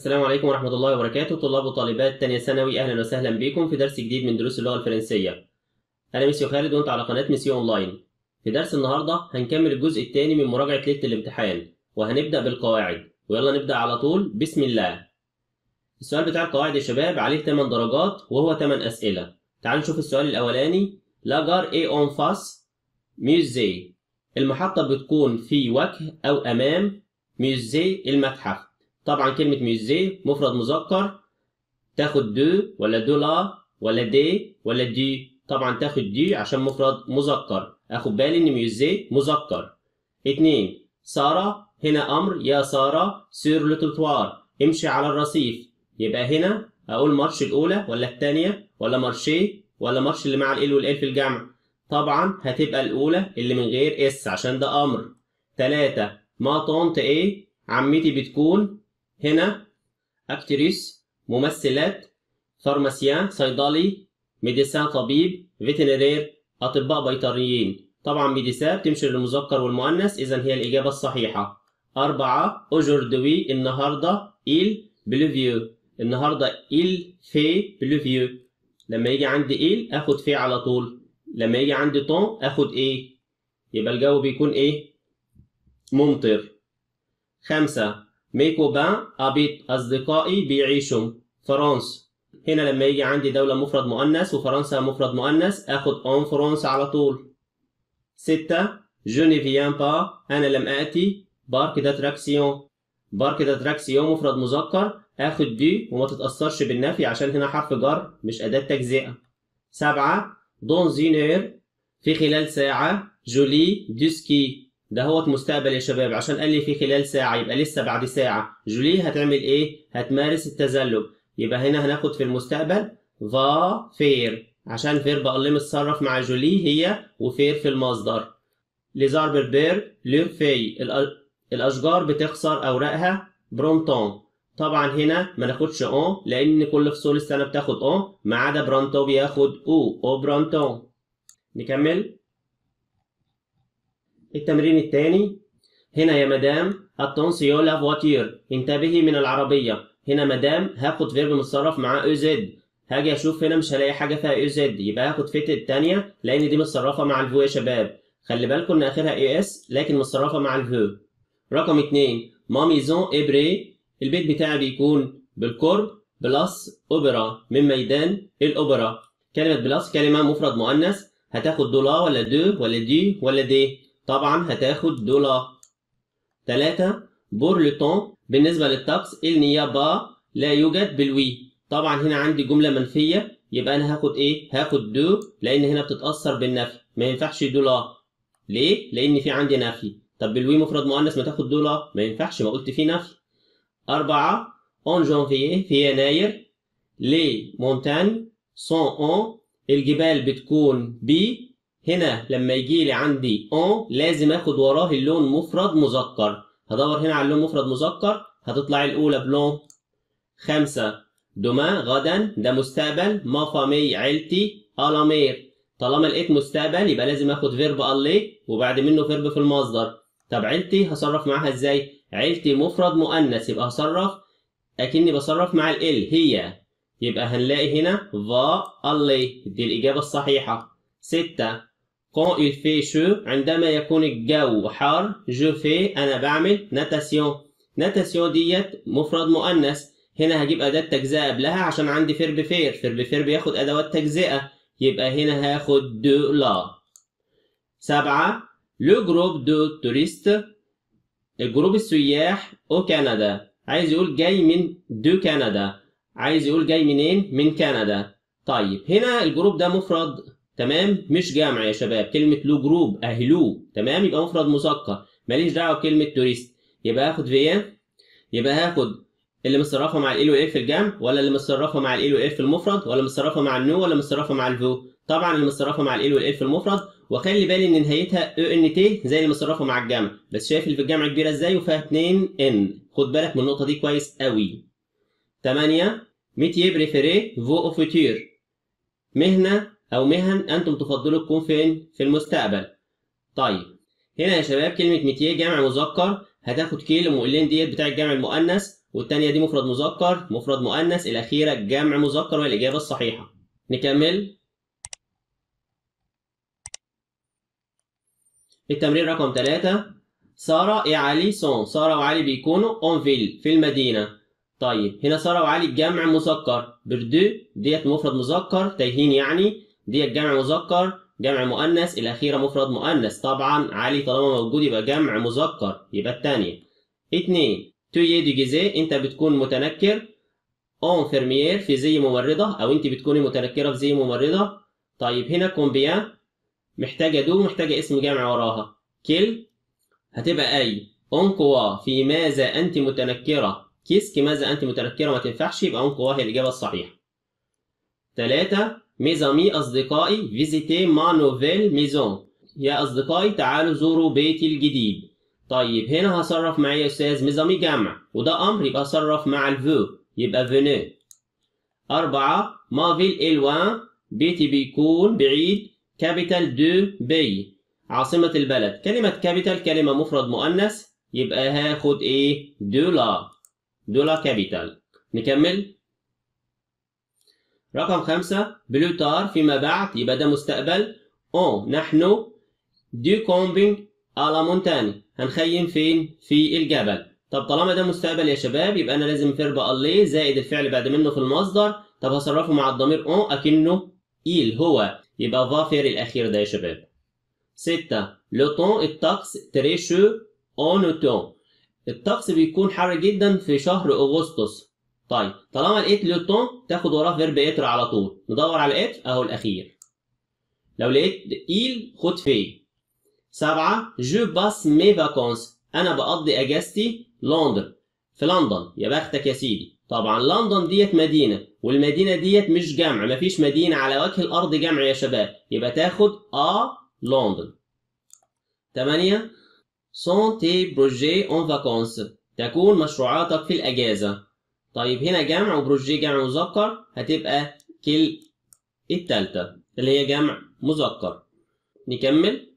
السلام عليكم ورحمة الله وبركاته طلاب وطالبات تانية ثانوي أهلا وسهلا بكم في درس جديد من دروس اللغة الفرنسية أنا ميسيو خالد وأنت على قناة ميسيو أونلاين في درس النهاردة هنكمل الجزء الثاني من مراجعة ليلة الامتحان وهنبدأ بالقواعد ويلا نبدأ على طول بسم الله السؤال بتاع القواعد يا شباب عليه 8 درجات وهو 8 أسئلة تعالوا نشوف السؤال الأولاني لاجار اي اون فاس ميوزي المحطة بتكون في وجه أو أمام ميوزي المتحف طبعا كلمة ميوزي مفرد مذكر تاخد دو ولا دولا ولا دي ولا دي طبعا تاخد دي عشان مفرد مذكر اخد بالي ان ميوزي مذكر اتنين سارة هنا امر يا سارة سير لو امشي على الرصيف يبقى هنا اقول مارش الاولى ولا الثانية ولا مارشي ولا مارش اللي مع ال والال في الجمع طبعا هتبقى الاولى اللي من غير اس عشان ده امر تلاتة ما طونت ايه عمتي بتكون هنا اكتريس ممثلات فارماسيان صيدلي ميديسان طبيب فيترينير اطباء بيطريين طبعا ميديسا بتمشي للمذكر والمؤنث اذا هي الاجابه الصحيحه أربعة أوجوردوي النهاردة إل بلوفيو النهاردة إل في بلوفيو لما يجي عندي إل آخد في على طول لما يجي عندي طون آخد إيه يبقى الجو بيكون إيه ممطر خمسة ميكو بان أبيت أصدقائي بيعيشوا فرنسا هنا لما يجي عندي دولة مفرد مؤنث وفرنسا مفرد مؤنث آخد أون فرنسا على طول ستة جو ني فيان با أنا لم آتي بارك داتراكسيون بارك داتراكسيون مفرد مذكر آخد دي وما تتأثرش بالنفي عشان هنا حرف جر مش أداة تجزئة سبعة دون زينير في خلال ساعة جولي دوسكي ده هو مستقبل يا شباب عشان قال لي في خلال ساعة يبقى لسه بعد ساعة جولي هتعمل ايه؟ هتمارس التزلج يبقى هنا هناخد في المستقبل فا فير عشان فير اللي متصرف مع جولي هي وفير في المصدر ليزار بير لور في الأشجار بتخسر أوراقها برونتون طبعا هنا ما ناخدش اون لأن كل فصول السنة بتاخد اون ما عدا برونتو بياخد او او برونتون نكمل التمرين الثاني هنا يا مدام اتونسيون لا فواتير انتبهي من العربية هنا مدام هاخد فيرب متصرف مع او زد هاجي اشوف هنا مش هلاقي حاجة فيها او زد يبقى هاخد فيت الثانية لأن دي متصرفة مع الفو يا شباب خلي بالكم ان اخرها اي اس لكن متصرفة مع الفو رقم اتنين ما ميزون ابري البيت بتاعي بيكون بالقرب بلس اوبرا من ميدان الاوبرا كلمة بلس كلمة مفرد مؤنث هتاخد دولا ولا دو ولا دي ولا دي طبعا هتاخد دولار تلاتة بور لو تون بالنسبة للطقس النيابة لا يوجد بالوي طبعا هنا عندي جملة منفية يبقى أنا هاخد إيه؟ هاخد دو لأن هنا بتتأثر بالنفي ما ينفعش دولار ليه؟ لأن في عندي نفي طب بالوي مفرد مؤنث ما تاخد دولار ما ينفعش ما قلت في نفي أربعة اون جانفيي في يناير لي مونتاني سون اون الجبال بتكون بي هنا لما يجي لي عندي اون لازم اخد وراه اللون مفرد مذكر هدور هنا على اللون مفرد مذكر هتطلع الاولى بلون خمسة دوما غدا ده مستقبل ما فامي عيلتي الامير طالما لقيت مستقبل يبقى لازم اخد فيرب الي وبعد منه فيرب في المصدر طب عيلتي هصرف معاها ازاي عيلتي مفرد مؤنث يبقى هصرف اكني بصرف مع ال هي يبقى هنلاقي هنا فا الي دي الاجابه الصحيحه ستة quand il fait chaud عندما يكون الجو حار جو في أنا بعمل ناتاسيون ناتاسيون ديت مفرد مؤنث هنا هجيب أداة تجزئة قبلها عشان عندي فيرب فير فيرب فير بياخد أدوات تجزئة يبقى هنا هاخد دو لا سبعة لو جروب دو توريست الجروب السياح أو كندا عايز يقول جاي من دو كندا عايز يقول جاي منين من كندا طيب هنا الجروب ده مفرد تمام مش جمع يا شباب كلمة لو جروب أهلو تمام يبقى مفرد مذكر ماليش دعوة بكلمة توريست يبقى هاخد فيا يبقى هاخد اللي متصرفة مع ال والاف في الجمع ولا اللي متصرفة مع ال والاف في المفرد ولا متصرفة مع النو ولا متصرفة مع الفو طبعا اللي متصرفة مع ال والاف في المفرد وخلي بالي ان نهايتها او ان تي زي اللي متصرفة مع الجمع بس شايف اللي في الجمع كبيرة ازاي وفيها 2 ان خد بالك من النقطة دي كويس قوي 8 ميتيي بريفيري فو او فوتور مهنة أو مهن أنتم تفضلوا تكون فين؟ في المستقبل. طيب هنا يا شباب كلمة ميتيه جمع مذكر هتاخد كيل ومقلين ديت بتاع الجمع المؤنث والتانية دي مفرد مذكر مفرد مؤنث الأخيرة جمع مذكر وهي الإجابة الصحيحة نكمل التمرين رقم ثلاثة سارة et علي سون سارة وعلي بيكونوا اون فيل في المدينة طيب هنا سارة وعلي جمع مذكر بردو ديت مفرد مذكر تايهين يعني ديت جمع مذكر جمع مؤنث الأخيرة مفرد مؤنث طبعا علي طالما موجود يبقى جمع مذكر يبقى الثانية اتنين تو يدي جيزي انت بتكون متنكر انفيرميير في زي ممرضة أو انت بتكوني متنكرة في زي ممرضة طيب هنا كومبيان محتاجة دو محتاجة اسم جمع وراها كل هتبقى أي أنكوا في ماذا أنت متنكرة كيسك ماذا أنت متنكرة ما تنفعش يبقى أنكوا هي الإجابة الصحيحة ثلاثة ميزامي أصدقائي فيزيتي ما نوفيل ميزون يا أصدقائي تعالوا زوروا بيتي الجديد طيب هنا هصرف معايا يا أستاذ ميزامي جمع وده أمر يبقى هصرف مع الفو يبقى فينو أربعة ما فيل إلوان بيتي بيكون بعيد كابيتال دو بي عاصمة البلد كلمة كابيتال كلمة مفرد مؤنث يبقى هاخد ايه دولا دولا كابيتال نكمل رقم خمسة بلوتار فيما بعد يبقى ده مستقبل اون نحن دو كومبينج على مونتاني هنخيم فين في الجبل طب طالما ده مستقبل يا شباب يبقى انا لازم فيرب الله زائد الفعل بعد منه في المصدر طب هصرفه مع الضمير اون اكنه إيل هو يبقى فافير الأخير ده يا شباب ستة لو طون الطقس تري شو اون اوتون الطقس بيكون حر جدا في شهر أغسطس طيب طالما لقيت لو طون تاخد وراه فيرب اتر على طول ندور على اتر اهو الأخير لو لقيت إيل خد في سبعة جو باس مي فاكونس أنا بقضي أجازتي لندن في لندن يا بختك يا سيدي طبعا لندن ديت مدينة والمدينة ديت مش جمع مفيش مدينة على وجه الأرض جمع يا شباب يبقى تاخد أ لندن تمانية سون تي بروجي اون فاكونس تكون مشروعاتك في الأجازة طيب هنا جمع وبروجي جمع مذكر هتبقى كل التالتة اللي هي جمع مذكر نكمل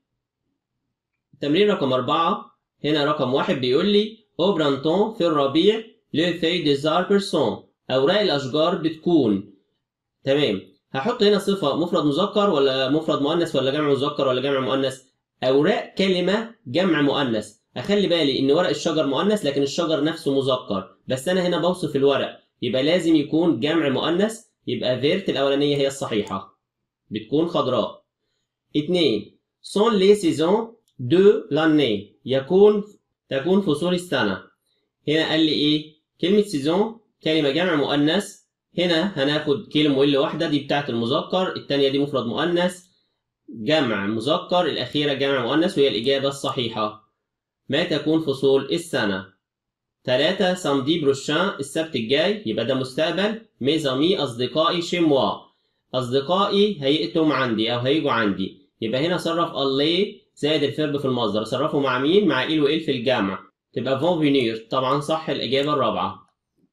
تمرين رقم أربعة هنا رقم واحد بيقول لي أو برانتون في الربيع لو في دي زاربرسون أوراق الأشجار بتكون تمام هحط هنا صفة مفرد مذكر ولا مفرد مؤنث ولا جمع مذكر ولا جمع مؤنث أوراق كلمة جمع مؤنث أخلي بالي إن ورق الشجر مؤنث لكن الشجر نفسه مذكر بس أنا هنا بوصف الورق يبقى لازم يكون جمع مؤنث يبقى فيرت الأولانية هي الصحيحة بتكون خضراء اتنين سون لي سيزون دو لاني يكون تكون فصول السنة هنا قال لي إيه كلمة سيزون كلمة جمع مؤنث هنا هناخد كلمة ويل واحدة دي بتاعت المذكر التانية دي مفرد مؤنث جمع مذكر الأخيرة جمع مؤنث وهي الإجابة الصحيحة ما تكون فصول السنة تلاتة سامدي بروشان السبت الجاي يبقى ده مستقبل ميزامي أصدقائي شموا أصدقائي هيئتم عندي أو هيجوا عندي يبقى هنا صرف الله زائد الفيرب في المصدر صرفه مع مين؟ مع إل وإل في الجمع تبقى فون فينير طبعا صح الإجابة الرابعة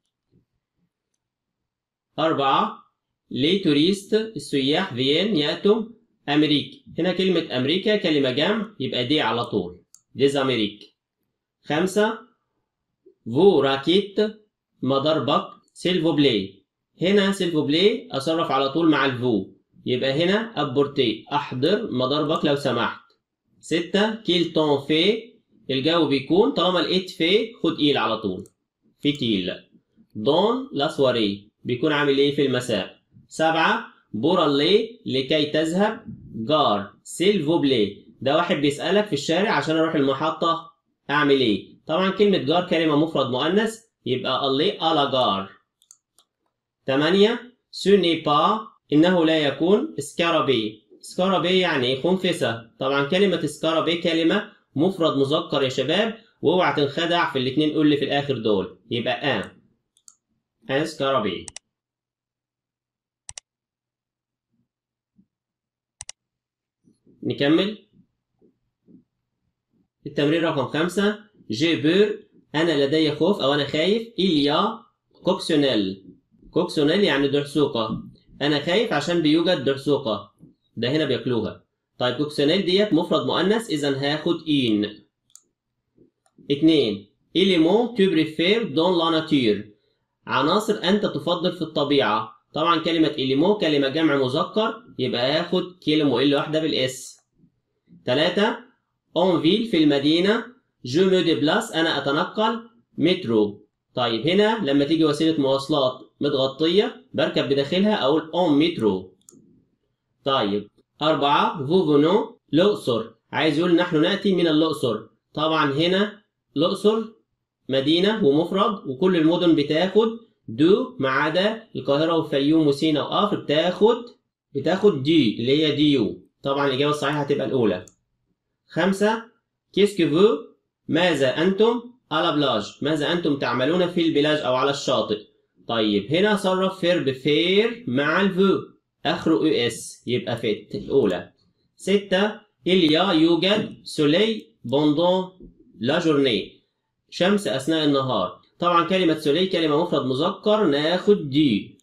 أربعة لي توريست السياح فين يأتوا أمريك هنا كلمة أمريكا كلمة جمع يبقى دي على طول ديز أمريك خمسة فو راكيت مضربك سيلفو بلاي هنا سيلفو بلاي أصرف على طول مع الفو يبقى هنا أبورتي أحضر مضربك لو سمحت ستة كيل تون في الجو بيكون طالما لقيت في خد إيل على طول في تيل دون لا سواري بيكون عامل ايه في المساء سبعة بورالي لكي تذهب جار سيلفو بلي ده واحد بيسألك في الشارع عشان اروح المحطة اعمل ايه طبعا كلمة جار كلمة مفرد مؤنث يبقى اللي على جار تمانية سوني با انه لا يكون سكارابي سكارابي يعني خنفسة طبعا كلمة سكارابي كلمة مفرد مذكر يا شباب واوعى تنخدع في الاتنين قول لي في الاخر دول يبقى ان اسكارابي نكمل التمرين رقم خمسة جي بور أنا لدي خوف أو أنا خايف إليا كوكسيونيل كوكسيونيل يعني دعسوقة أنا خايف عشان بيوجد دعسوقة ده هنا بياكلوها طيب كوكسيونيل ديت مفرد مؤنث إذا هاخد إين اتنين éléments tu préfères dans la nature عناصر أنت تفضل في الطبيعة طبعا كلمة إليمو كلمة جمع مذكر يبقى هاخد كلمة إل واحدة بالإس تلاتة اون فيل في المدينة جو مو ديبلاس أنا أتنقل مترو طيب هنا لما تيجي وسيلة مواصلات متغطية بركب بداخلها أقول اون مترو طيب أربعة فو فونو الأقصر عايز يقول نحن نأتي من الأقصر طبعا هنا الأقصر مدينة ومفرد وكل المدن بتاخد دو ما عدا القاهرة والفيوم وسينا وقفر بتاخد بتاخد دي اللي هي ديو طبعا الإجابة الصحيحة هتبقى الأولى خمسة كيسكو فو ماذا أنتم على بلاج ماذا أنتم تعملون في البلاج أو على الشاطئ طيب هنا صرف فيرب فير مع الفو آخره او اس يبقى فيت الأولى ستة إليا يوجد سولي بوندون لا جورني شمس أثناء النهار طبعا كلمة سولي كلمة مفرد مذكر ناخد دي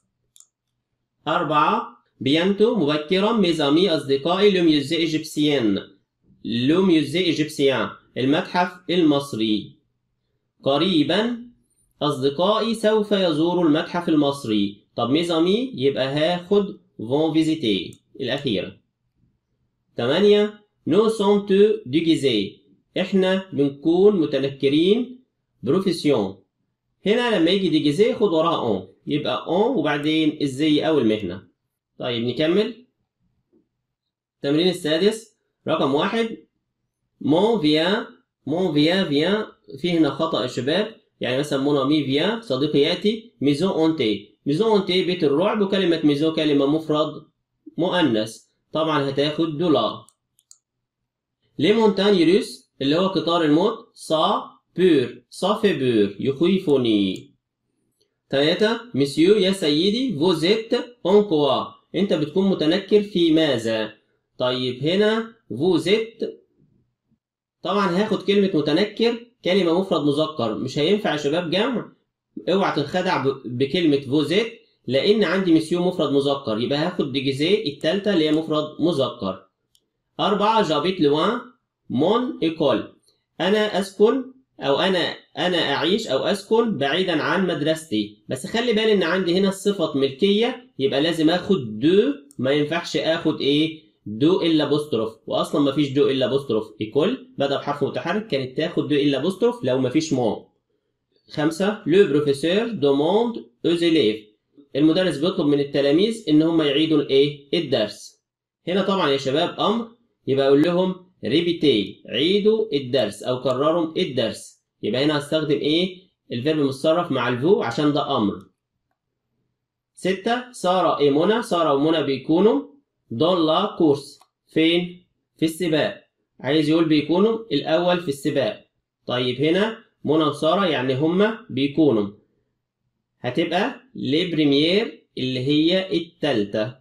أربعة بيانتو مبكرا ميزامي أصدقائي لو ميوزي إيجيبسيان لو ميوزي إيجيبسيان المتحف المصري قريبا أصدقائي سوف يزوروا المتحف المصري طب ميزامي يبقى هاخد فون فيزيتي الأخيرة تمانية نو سون تو ديجيزي احنا بنكون متنكرين بروفيسيون هنا لما يجي ديجيزي خد وراها اون يبقى اون وبعدين الزي او المهنة طيب نكمل التمرين السادس رقم واحد مون فيان مون فيان فيان في هنا خطأ يا شباب يعني مثلا مون امي فيان صديقي ياتي ميزون اونتي ميزون اونتي بيت الرعب وكلمة ميزون كلمة مفرد مؤنث طبعا هتاخد دولار لي مونتاني روس اللي هو قطار الموت صا بور صا في بور يخيفني تلاتة مسيو يا سيدي فوزيت اون كوا انت بتكون متنكر في ماذا طيب هنا فوزيت طبعا هاخد كلمة متنكر كلمة مفرد مذكر مش هينفع يا شباب جمع اوعى تنخدع بكلمة فوزيت لأن عندي مسيو مفرد مذكر يبقى هاخد ديجيزي التالتة اللي هي مفرد مذكر أربعة جابيت لوان مون إيكول أنا أسكن أو أنا أنا أعيش أو أسكن بعيدا عن مدرستي بس خلي بالي إن عندي هنا الصفة ملكية يبقى لازم آخد دو ما ينفعش آخد إيه دو إلا بوستروف وأصلا ما فيش دو إلا بوستروف إيكول بدأ بحرف متحرك كانت تاخد دو إلا بوستروف لو ما فيش مون خمسة لو بروفيسور دوموند أوز إليف المدرس بيطلب من التلاميذ إن هم يعيدوا الإيه الدرس هنا طبعا يا شباب أمر يبقى أقول لهم ريبيتي عيدوا الدرس او كرروا الدرس يبقى هنا هستخدم ايه الفيرب متصرف مع الفو عشان ده امر ستة سارة ايه منى سارة ومنى بيكونوا دون لا كورس فين في السباق عايز يقول بيكونوا الاول في السباق طيب هنا منى وسارة يعني هما بيكونوا هتبقى لي بريمير اللي هي التالتة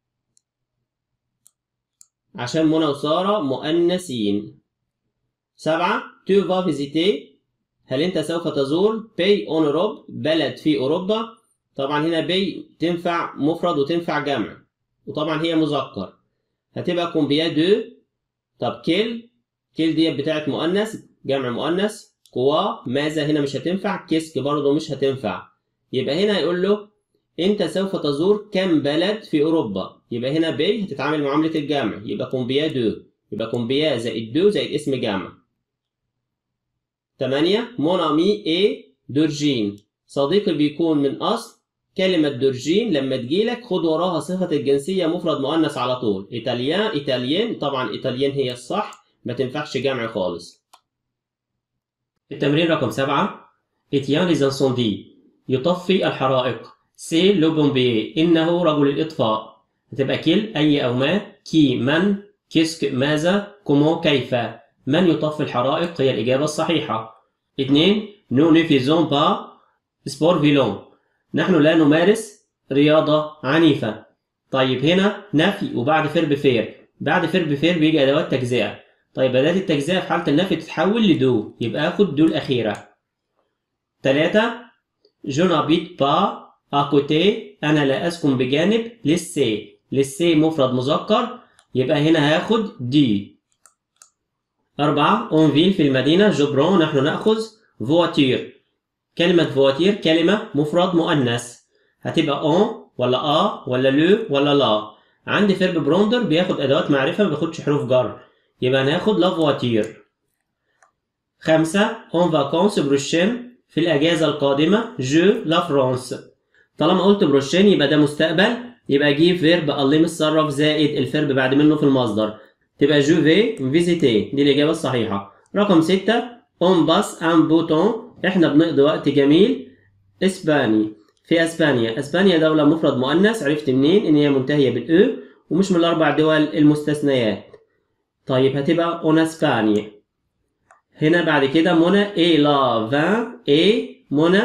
عشان منى وسارة مؤنثين سبعة تو فا فيزيتي هل أنت سوف تزور بي أون أوروب بلد في أوروبا طبعا هنا بي تنفع مفرد وتنفع جمع وطبعا هي مذكر هتبقى كومبيا دو طب كيل كيل ديت بتاعت مؤنث جمع مؤنث كوا ماذا هنا مش هتنفع كيسك برضه مش هتنفع يبقى هنا هيقول له انت سوف تزور كم بلد في اوروبا يبقى هنا بي هتتعامل معامله الجمع يبقى كومبيا دو يبقى كومبيا زائد دو زائد اسم جمع 8 مون امي اي دورجين صديقي بيكون من اصل كلمة دورجين لما تجيلك خد وراها صفة الجنسية مفرد مؤنث على طول ايطاليان ايطاليين طبعا ايطاليين هي الصح ما تنفعش جمع خالص التمرين رقم سبعة اتيان ليزانسوندي يطفي الحرائق سي لو بومبي إنه رجل الإطفاء هتبقى كيل أي أو ما كي من كيسك ماذا كومون كيف من يطفي الحرائق هي الإجابة الصحيحة اثنين نو نفيزون با سبور فيلون نحن لا نمارس رياضة عنيفة طيب هنا نفي وبعد فيرب فير بعد فيرب فير بيجي أدوات تجزئة طيب أداة التجزئة في حالة النفي تتحول لدو يبقى آخد دو الأخيرة تلاتة جو نابيت با أكوتي أنا لا أسكن بجانب للسي للسي مفرد مذكر يبقى هنا هاخد دي أربعة أونفيل في المدينة جبران نحن نأخذ فواتير كلمة فواتير كلمة مفرد مؤنث هتبقى اون ولا ا ولا لو ولا لا عندي فيرب بروندر بياخد ادوات معرفة ما بياخدش حروف جر يبقى هناخد لا فواتير خمسة اون فاكونس بروشين في الأجازة القادمة جو لا فرانس طالما قلت بروشين يبقى ده مستقبل يبقى اجيب فيرب الله متصرف زائد الفيرب بعد منه في المصدر تبقى جو في فيزيتي دي الإجابة الصحيحة رقم ستة اون باس ان بوتون احنا بنقضي وقت جميل اسباني في اسبانيا اسبانيا دولة مفرد مؤنث عرفت منين ان هي منتهية بالاو ومش من الاربع دول المستثنيات طيب هتبقى اون اسبانيا هنا بعد كده منى اي لا فان اي منى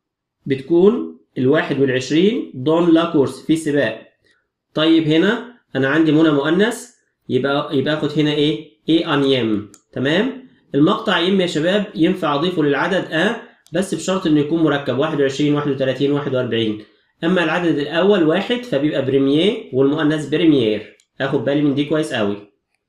بتكون الواحد والعشرين دون لا كورس في سباق طيب هنا انا عندي منى مؤنث يبقى يبقى اخد هنا ايه اي انيم تمام المقطع يم يا شباب ينفع اضيفه للعدد ا بس بشرط انه يكون مركب 21 31 41 اما العدد الاول واحد فبيبقى بريمير والمؤنث بريمير اخد بالي من دي كويس قوي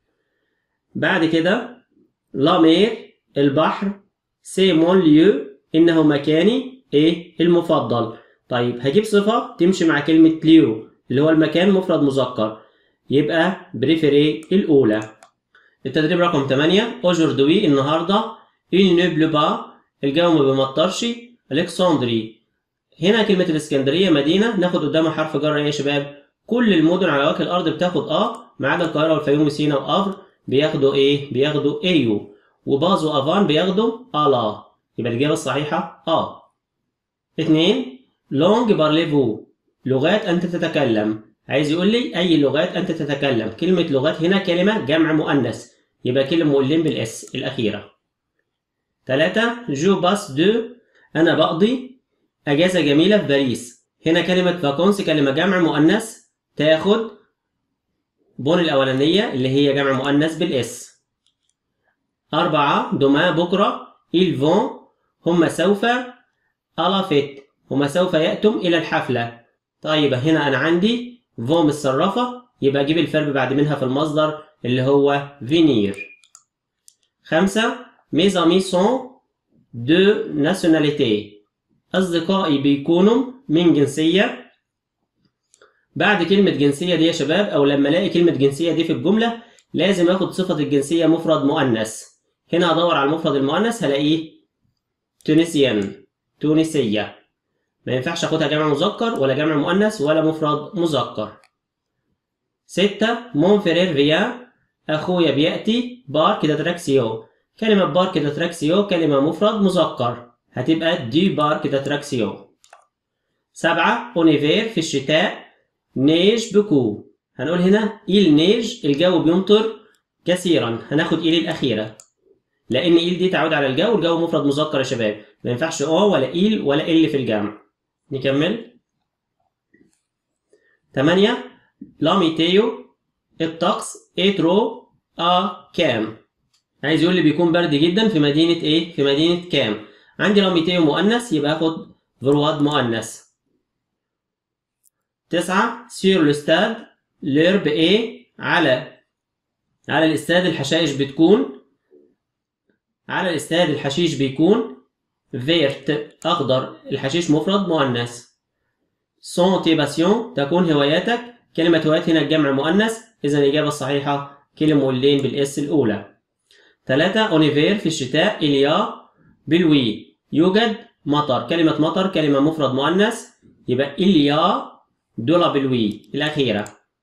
بعد كده لا مير البحر سي مون ليو انه مكاني ايه المفضل طيب هجيب صفه تمشي مع كلمه ليو اللي هو المكان مفرد مذكر يبقى بريفيري الاولى التدريب رقم 8 aujourd'hui النهارده il ne pleut pas الجو ما بيمطرش الكسندري هنا كلمة الاسكندرية مدينة ناخد قدامها حرف جر ايه يا شباب كل المدن على وجه الارض بتاخد اه ما عدا القاهرة والفيوم وسينا وافر بياخدوا ايه بياخدوا ايو وباز وافان بياخدوا الا يبقى الاجابة الصحيحة اه اتنين لونج بارليفو لغات انت تتكلم عايز يقول لي اي لغات انت تتكلم كلمة لغات هنا كلمة جمع مؤنث يبقى كلمة مؤلم بالاس الاخيرة ثلاثة جو باس دو أنا بقضي أجازة جميلة في باريس هنا كلمة فاكونس كلمة جمع مؤنث تاخد بون الأولانية اللي هي جمع مؤنث بالإس أربعة دوما بكرة ils vont هم سوف ألا فيت هم سوف يأتم إلى الحفلة طيب هنا أنا عندي فو متصرفة يبقى أجيب الفرب بعد منها في المصدر اللي هو فينير خمسة Mes amis sont de nationalité. أصدقائي بيكونوا من جنسية بعد كلمة جنسية دي يا شباب أو لما ألاقي كلمة جنسية دي في الجملة لازم آخد صفة الجنسية مفرد مؤنث هنا أدور على المفرد المؤنث هلاقيه تونسيان تونسية ما ينفعش أخدها جمع مذكر ولا جمع مؤنث ولا مفرد مذكر ستة مون فرير فيا أخويا بيأتي بارك داتراكسيو كلمة بارك داتراكسيو كلمة مفرد مذكر هتبقى دي بارك داتراكسيو سبعة اونيفير في الشتاء نيج بكو هنقول هنا إيل نيج الجو بيمطر كثيرا هناخد إيل الأخيرة لأن إيل دي تعود على الجو الجو مفرد مذكر يا شباب ما ينفعش أو ولا إيل ولا إل في الجمع نكمل تمانية لا ميتيو الطقس اترو ا كام عايز يقول لي بيكون برد جدا في مدينة ايه؟ في مدينة كام؟ عندي لو ميتيو مؤنث يبقى اخد فرواد مؤنث. تسعة سير الاستاد ليرب ايه؟ على على الاستاد الحشائش بتكون على الاستاد الحشيش بيكون فيرت أخضر الحشيش مفرد مؤنث. سونتيباسيون تكون هواياتك كلمة هوايات هنا الجمع مؤنث إذا الإجابة الصحيحة كلمة ولين بالإس الأولى. ثلاثة أونيفير في الشتاء إليا بالوي يوجد مطر كلمة مطر كلمة مفرد مؤنث يبقى إليا دولا بالوي الأخيرة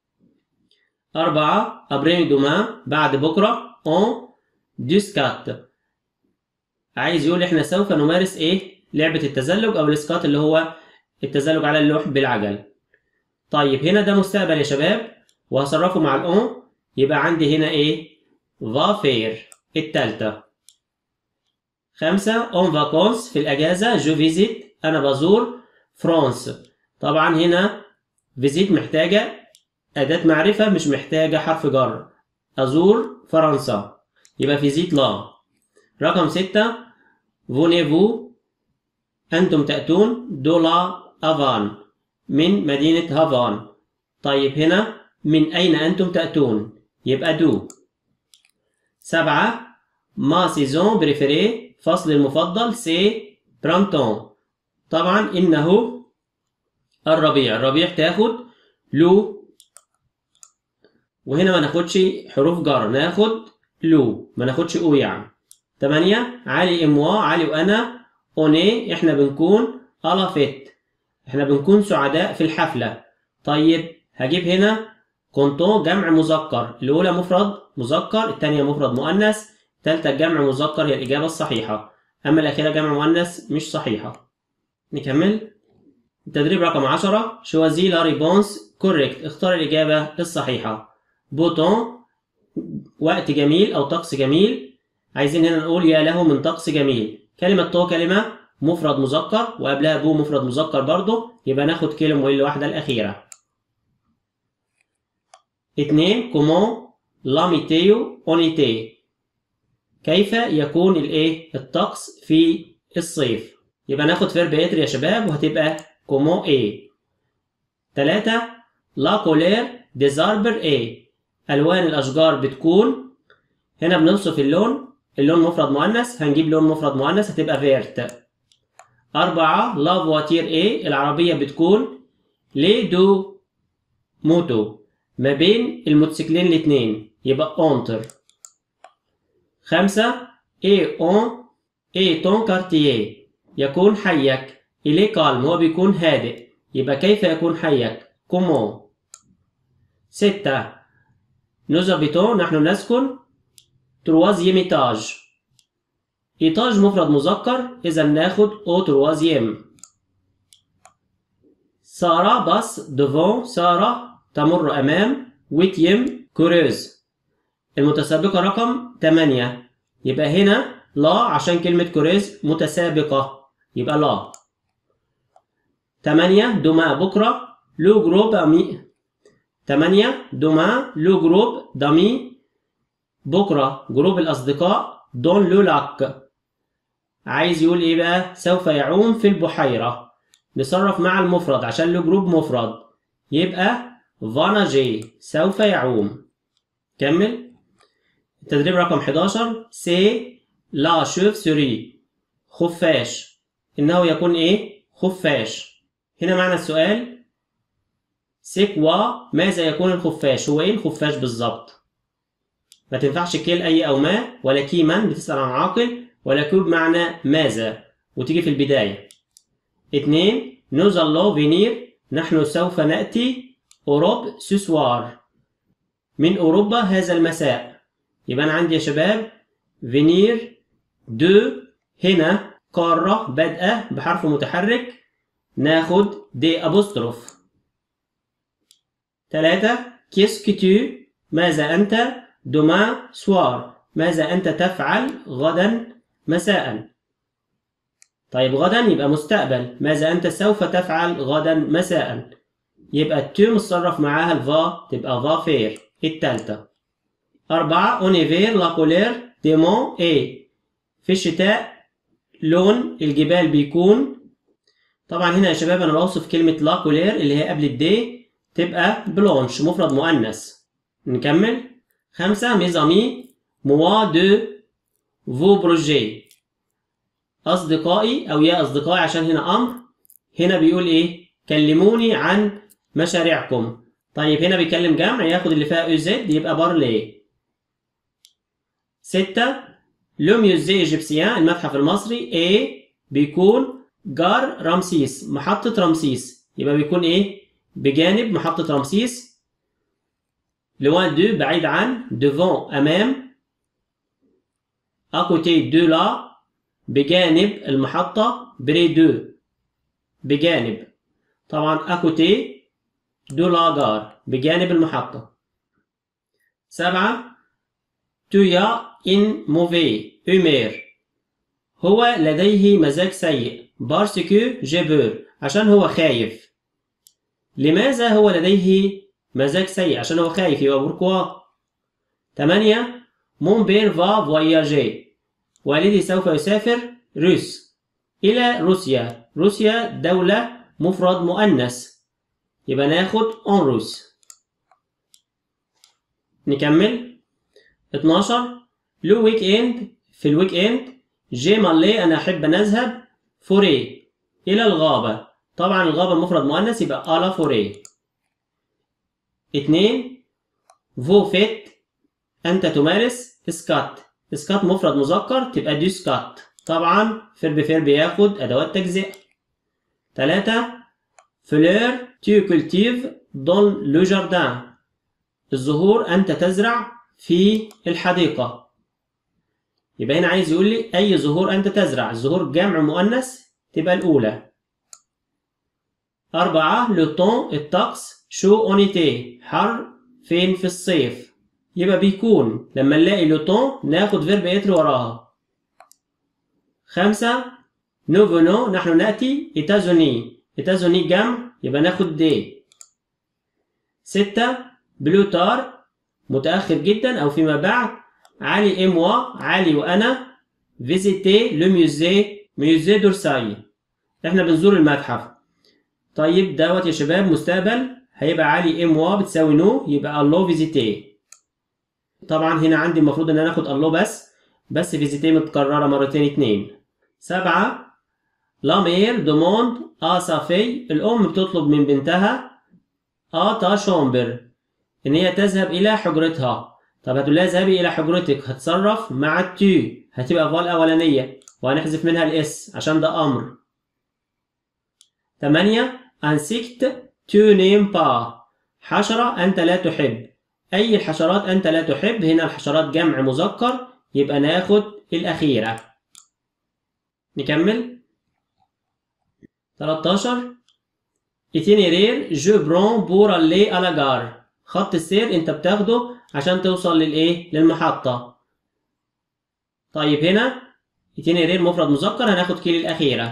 أربعة أبريمي دوما بعد بكرة أون ديسكات عايز يقول إحنا سوف نمارس إيه لعبة التزلج أو الإسقاط اللي هو التزلج على اللوح بالعجل طيب هنا ده مستقبل يا شباب وهصرفه مع الأون يبقى عندي هنا إيه فافير التالتة خمسة اون فاكونس في الأجازة جو فيزيت أنا بزور فرانس طبعا هنا فيزيت محتاجة أداة معرفة مش محتاجة حرف جر أزور فرنسا يبقى فيزيت لا رقم ستة فونيفو أنتم تأتون دولا أفان من مدينة هافان طيب هنا من أين أنتم تأتون يبقى دو سبعة ما سيزون بريفيري فصل المفضل سي برانتون طبعا إنه الربيع الربيع تاخد لو وهنا ما ناخدش حروف جر ناخد لو ما ناخدش او يعني تمانية علي اموا علي وانا اوني احنا بنكون الافيت احنا بنكون سعداء في الحفلة طيب هجيب هنا كونتون جمع مذكر الأولى مفرد مذكر الثانية مفرد مؤنث الثالثة جمع مذكر هي الإجابة الصحيحة أما الأخيرة جمع مؤنث مش صحيحة نكمل التدريب رقم 10 شوازي لا ريبونس كوريكت اختار الإجابة الصحيحة بوتون وقت جميل أو طقس جميل عايزين هنا نقول يا له من طقس جميل كلمة تو كلمة مفرد مذكر وقبلها بو مفرد مذكر برضه يبقى ناخد كلمة الواحدة الأخيرة اتنين كومون لاميتيو اونيتي كيف يكون الايه الطقس في الصيف يبقى ناخد فيرب اتر يا شباب وهتبقى كومون ايه تلاتة لا كولير ديزاربر ايه الوان الاشجار بتكون هنا بنوصف اللون اللون مفرد مؤنث هنجيب لون مفرد مؤنث هتبقى فيرت أربعة لا فواتير ايه العربية بتكون لي دو موتو ما بين الموتوسيكلين الاتنين يبقى اونتر خمسة اي اون اي تون كارتييه يكون حيك إليه كالم هو بيكون هادئ يبقى كيف يكون حيك كومون ستة nous habitons نحن نسكن تروازيم إيتاج إيتاج مفرد مذكر إذا ناخد أو تروازيم سارة بس ديفون سارة تمر أمام ويتيم كوريز المتسابقة رقم 8 يبقى هنا لا عشان كلمة كوريز متسابقة يبقى لا 8 دوما بكرة لو جروب أمي 8 دوما لو جروب دامي بكرة جروب الأصدقاء دون لو لاك عايز يقول إيه بقى سوف يعوم في البحيرة نصرف مع المفرد عشان لو جروب مفرد يبقى فاناجي سوف يعوم كمل التدريب رقم 11 سي لا شوف سوري خفاش إنه يكون إيه خفاش هنا معنى السؤال سيكوا ماذا يكون الخفاش هو إيه الخفاش بالظبط ما تنفعش كيل أي أو ما ولا كي من بتسأل عن عاقل ولا كوب معنى ماذا وتيجي في البداية اتنين نوز الله فينير نحن سوف نأتي أوروب سوسوار من أوروبا هذا المساء يبقى أنا عندي يا شباب فينير دو هنا قارة بادئة بحرف متحرك ناخد دي أبوستروف تلاتة كيس كتو ماذا أنت دوما سوار ماذا أنت تفعل غدا مساء طيب غدا يبقى مستقبل ماذا أنت سوف تفعل غدا مساء يبقى التو متصرف معاها الفا تبقى فا فير التالتة أربعة أونيفير لا كولير ديمون إيه في الشتاء لون الجبال بيكون طبعا هنا يا شباب أنا بوصف كلمة لا كولير اللي هي قبل الدي تبقى بلونش مفرد مؤنث نكمل خمسة ميزامي موا دو فو بروجي أصدقائي أو يا أصدقائي عشان هنا أمر هنا بيقول إيه كلموني عن مشاريعكم طيب هنا بيكلم جمع ياخد اللي فيها او زد يبقى بارلي ستة لو ميوزي ايجيبسيان المتحف المصري ايه بيكون جار رمسيس محطة رمسيس يبقى بيكون ايه بجانب محطة رمسيس لوان دو بعيد عن ديفون أمام أكوتي دو لا بجانب المحطة بري دو بجانب طبعا أكوتي دو لاجار بجانب المحطة سبعة تويا إن موفي أمير هو لديه مزاج سيء بارسكو جبور عشان هو خايف لماذا هو لديه مزاج سيء عشان هو خايف يبقى بوركوا تمانية مون بير فا فواياجي والدي سوف يسافر روس إلى روسيا روسيا دولة مفرد مؤنث يبقى ناخد اون روس نكمل 12 لو ويك اند في الويك اند جي مالي انا احب ان اذهب فوري الى الغابة طبعا الغابة المفرد مؤنث يبقى الا فوري اتنين فو فيت انت تمارس سكات سكات مفرد مذكر تبقى دي سكات طبعا فيرب فير بياخد ادوات تجزئة تلاتة فلور tu cultives dans le jardin الزهور أنت تزرع في الحديقة يبقى هنا عايز يقول لي أي زهور أنت تزرع الزهور جمع مؤنث تبقى الأولى أربعة لو طون الطقس شو اونيتي حر فين في الصيف يبقى بيكون لما نلاقي لو طون ناخد فيرب اتر وراها خمسة نو فونو نحن نأتي إتازوني إتازوني جمع يبقى ناخد دي ستة بلوتار متأخر جدا أو فيما بعد علي إي موا علي وأنا فيزيتي لو ميوزي ميوزي دورساي إحنا بنزور المتحف طيب دوت يا شباب مستقبل هيبقى علي إي موا بتساوي نو يبقى الله فيزيتي طبعا هنا عندي المفروض إن أنا آخد الله بس بس فيزيتي متكررة مرتين اتنين سبعة لا مير دوموند ا سافي الأم بتطلب من بنتها ا تا شومبر إن هي تذهب إلى حجرتها طب هتقول لها اذهبي إلى حجرتك هتصرف مع التو هتبقى فال أولانية وهنحذف منها الإس عشان ده أمر تمانية انسكت تو نيم با حشرة أنت لا تحب أي الحشرات أنت لا تحب هنا الحشرات جمع مذكر يبقى ناخد الأخيرة نكمل 13 itinéraire je prends pour aller à la gare خط السير انت بتاخده عشان توصل للايه للمحطة طيب هنا itinéraire مفرد مذكر هناخد كيل الأخيرة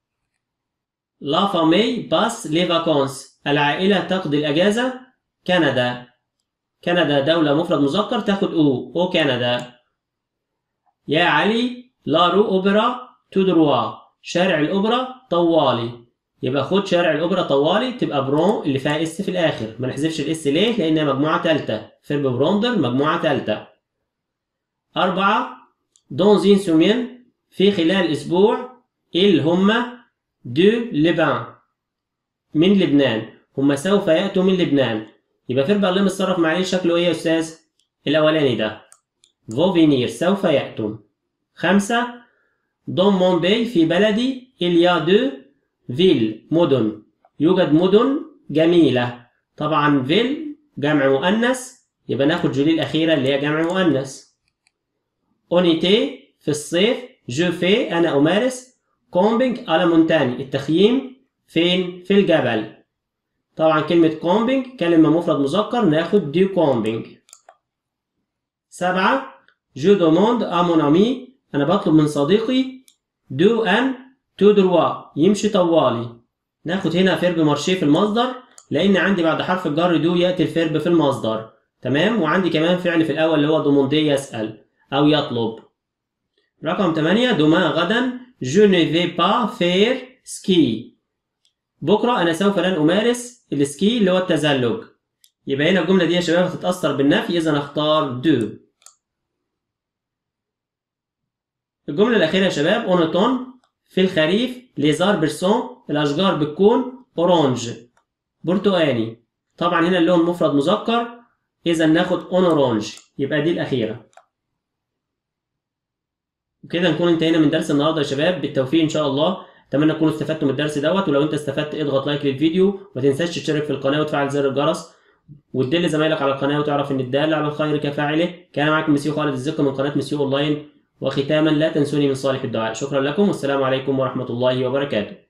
la famille passe les vacances العائلة تقضي الأجازة كندا كندا دولة مفرد مذكر تاخد او او كندا يا علي لا رو اوبرا تو دروا شارع الأوبرا طوالي يبقى خد شارع الأوبرا طوالي تبقى برون اللي فيها اس في الآخر ما نحذفش الاس ليه؟ لأنها مجموعة تالتة فيرب بروندر مجموعة تالتة أربعة دون زين سومين في خلال أسبوع اللي هما دو لبان من لبنان هما سوف يأتوا من لبنان يبقى فيرب الله متصرف مع ايه شكله ايه يا أستاذ؟ الأولاني ده فو فينير سوف يأتوا خمسة Dans mon pays في بلدي il y a deux villes مدن يوجد مدن جميلة طبعا فيل جمع مؤنث يبقى ناخد جولي الأخيرة اللي هي جمع مؤنث اونيتي في الصيف جو في أنا أمارس كومبينج على مونتاني التخييم فين في الجبل طبعا كلمة كومبينج كلمة مفرد مذكر ناخد دي كومبينج سبعة جو دوموند à mon ami أنا بطلب من صديقي دو أن تو دروا يمشي طوالي ناخد هنا فيرب مارشيه في المصدر لأن عندي بعد حرف الجر دو يأتي الفيرب في المصدر تمام وعندي كمان فعل في الأول اللي هو دوموندي يسأل أو يطلب رقم 8 دوما غدا جو ne vais pas faire ski بكرة أنا سوف لن أمارس السكي اللي هو التزلج يبقى هنا الجملة دي يا شباب هتتأثر بالنفي إذا أختار دو الجملة الأخيرة يا شباب اونوتون في الخريف ليزار بيرسون الأشجار بتكون أورانج برتقاني طبعا هنا اللون مفرد مذكر إذا ناخد اون أورانج يبقى دي الأخيرة وكده نكون انتهينا من درس النهارده يا شباب بالتوفيق إن شاء الله أتمنى تكونوا استفدتوا من الدرس دوت ولو أنت استفدت اضغط لايك للفيديو ما تنساش تشترك في القناة وتفعل زر الجرس وتدل زمايلك على القناة وتعرف إن الدال على الخير كفاعله كان معكم مسيو خالد الزكا من قناة مسيو أونلاين وختاما لا تنسوني من صالح الدعاء شكرا لكم والسلام عليكم ورحمة الله وبركاته